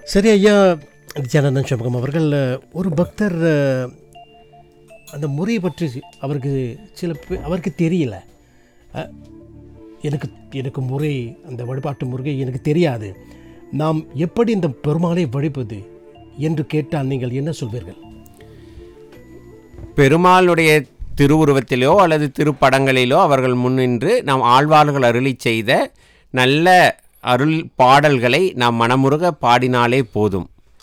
சரி ஐயா ஜனநன் சண்முகம் அவர்கள் ஒரு பக்தர் அஹ், அந்த முறையை பற்றி அவருக்கு சில பே- அவருக்கு தெரியல அஹ், எனக்கு எனக்கு முறை அந்த வழிபாட்டு முறை எனக்கு தெரியாது நாம் எப்படி இந்த பெருமாளை வழிபது என்று கேட்டால் நீங்கள் என்ன சொல்வீர்கள் பெருமாளுடைய திருவுருவத்திலோ அல்லது திருப்படங்களிலோ அவர்கள் முன்னின்று நாம் ஆழ்வார்கள் அருளி செய்த நல்ல அருள் பாடல்களை நாம் மனமுருக பாடினாலே போதும்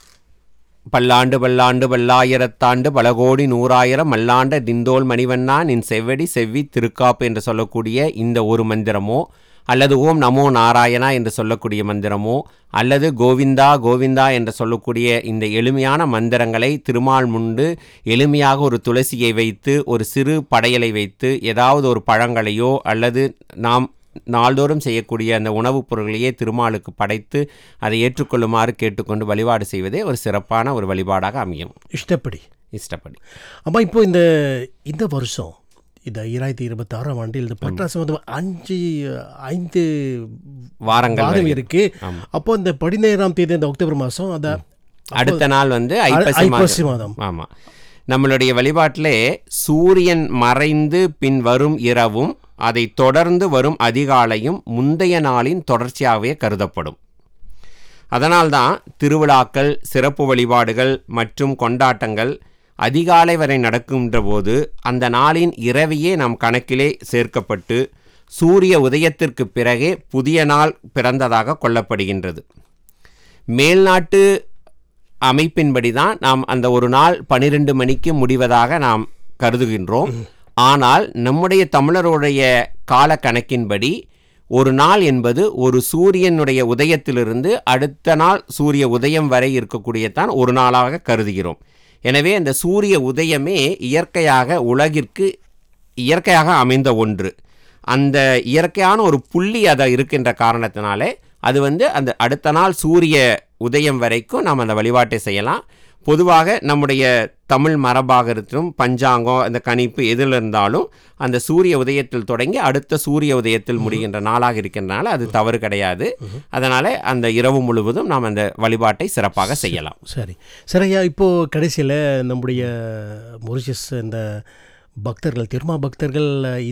பல்லாண்டு பல்லாண்டு பல்லாயிரத்தாண்டு பல கோடி நூறாயிரம் மல்லாண்ட திந்தோல் மணிவண்ணா நின் செவ்வடி செவ்வி திருக்காப்பு என்று சொல்லக்கூடிய இந்த ஒரு மந்திரமோ அல்லது ஓம் நமோ நாராயணா என்று சொல்லக்கூடிய மந்திரமோ அல்லது கோவிந்தா கோவிந்தா என்று சொல்லக்கூடிய இந்த எளிமையான மந்திரங்களை திருமால் முண்டு எளிமையாக ஒரு துளசியை வைத்து ஒரு சிறு படையலை வைத்து ஏதாவது ஒரு பழங்களையோ அல்லது நாம் நாள்தோறும் செய்யக்கூடிய அந்த உணவுப் பொருள்களையே திருமாலுக்கு படைத்து அதை ஏற்றுக்கொள்ளுமாறு கேட்டுக்கொண்டு வழிபாடு செய்வதே ஒரு சிறப்பான ஒரு வழிபாடாக அமையும் இஷ்டப்படி இஷ்டப்படி அம்மா இப்போ இந்த இந்த வருஷம் இந்த இரண்டாயிரத்தி இருபத்தி ஆறாம் ஆண்டில் இந்த பட்டாசு வந்து அஞ்சு ஐந்து வாரங்கள் வாரம் வரை. இருக்கு அப்போ இந்த பதினேழாம் தேதி இந்த அக்டோபர் மாதம் அந்த அடுத்த நாள் வந்து ஐப்பசி ஐப்பசி மாதம் மாதம் ஆமாம் நம்மளுடைய வழிபாட்டிலே சூரியன் மறைந்து பின் வரும் இரவும் அதை தொடர்ந்து வரும் அதிகாலையும் முந்தைய நாளின் தொடர்ச்சியாகவே கருதப்படும் அதனால்தான் திருவிழாக்கள் சிறப்பு வழிபாடுகள் மற்றும் கொண்டாட்டங்கள் அதிகாலை வரை நடக்கின்ற போது அந்த நாளின் இரவையே நம் கணக்கிலே சேர்க்கப்பட்டு சூரிய உதயத்திற்கு பிறகே புதிய நாள் பிறந்ததாக கொள்ளப்படுகின்றது மேல்நாட்டு அமைப்பின்படி தான் நாம் அந்த ஒரு நாள் பனிரெண்டு மணிக்கு முடிவதாக நாம் கருதுகின்றோம் ஆனால் நம்முடைய தமிழருடைய கால கணக்கின்படி ஒரு நாள் என்பது ஒரு சூரியனுடைய உதயத்திலிருந்து அடுத்த நாள் சூரிய உதயம் வரை இருக்கக்கூடியதான் ஒரு நாளாக கருதுகிறோம் எனவே அந்த சூரிய உதயமே இயற்கையாக உலகிற்கு இயற்கையாக அமைந்த ஒன்று அந்த இயற்கையான ஒரு புள்ளி அதை இருக்கின்ற காரணத்தினாலே அது வந்து அந்த அடுத்த நாள் சூரிய உதயம் வரைக்கும் நாம் அந்த வழிபாட்டை செய்யலாம் பொதுவாக நம்முடைய தமிழ் மரபாக இருக்கும் பஞ்சாங்கம் அந்த கணிப்பு எதில் இருந்தாலும் அந்த சூரிய உதயத்தில் தொடங்கி அடுத்த சூரிய உதயத்தில் முடிகின்ற நாளாக இருக்கின்றனால அது தவறு கிடையாது அதனால் அந்த இரவு முழுவதும் நாம் அந்த வழிபாட்டை சிறப்பாக செய்யலாம் சரி சரியா இப்போ கடைசியில் நம்முடைய மொரிஷியஸ் இந்த பக்தர்கள் திருமா பக்தர்கள்